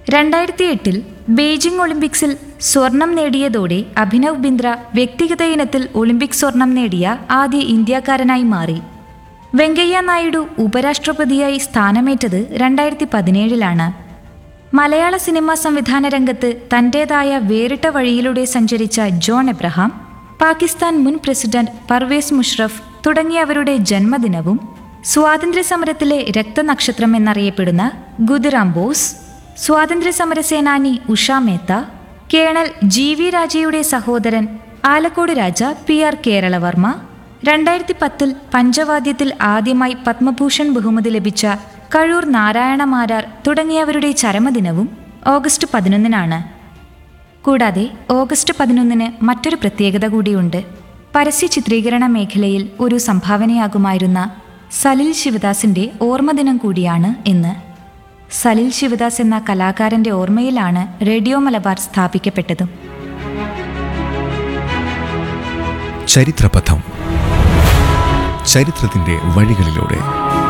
രണ്ടായിരത്തി എട്ടിൽ ബെയ്ജിംഗ് ഒളിമ്പിക്സിൽ സ്വർണം നേടിയതോടെ അഭിനവ് ബിന്ദ്ര വ്യക്തിഗത ഇനത്തിൽ ഒളിമ്പിക് സ്വർണം നേടിയ ആദ്യ ഇന്ത്യക്കാരനായി മാറി വെങ്കയ്യ നായിഡു ഉപരാഷ്ട്രപതിയായി സ്ഥാനമേറ്റത് രണ്ടായിരത്തി പതിനേഴിലാണ് മലയാള സിനിമാ സംവിധാന രംഗത്ത് തന്റേതായ വേറിട്ട വഴിയിലൂടെ സഞ്ചരിച്ച ജോൺ എബ്രഹാം പാകിസ്ഥാൻ മുൻ പ്രസിഡന്റ് പർവേസ് മുഷറഫ് തുടങ്ങിയവരുടെ ജന്മദിനവും സ്വാതന്ത്ര്യസമരത്തിലെ രക്തനക്ഷത്രം എന്നറിയപ്പെടുന്ന ഗുദിറാം ബോസ് സ്വാതന്ത്ര്യസമര സേനാനി Usha Mehta colonel G V രാജയുടെ സഹോദരൻ ആലക്കോട് രാജ പി ആർ കേരളവർമ്മ രണ്ടായിരത്തി പത്തിൽ പഞ്ചവാദ്യത്തിൽ ആദ്യമായി പത്മഭൂഷൺ ബഹുമതി ലഭിച്ച കഴൂർ നാരായണ മാരാർ തുടങ്ങിയവരുടെ ചരമദിനവും ഓഗസ്റ്റ് പതിനൊന്നിനാണ് കൂടാതെ ഓഗസ്റ്റ് പതിനൊന്നിന് മറ്റൊരു പ്രത്യേകത കൂടിയുണ്ട് പരസ്യ ചിത്രീകരണ മേഖലയിൽ ഒരു സംഭാവനയാകുമായിരുന്ന സലിൽ ശിവദാസിന്റെ ഓർമ്മദിനം കൂടിയാണ് ഇന്ന് സലിൽ ശിവദാസ് എന്ന കലാകാരന്റെ ഓർമ്മയിലാണ് റേഡിയോ മലബാർ സ്ഥാപിക്കപ്പെട്ടതും ചരിത്രപഥം ചരിത്രത്തിന്റെ വഴികളിലൂടെ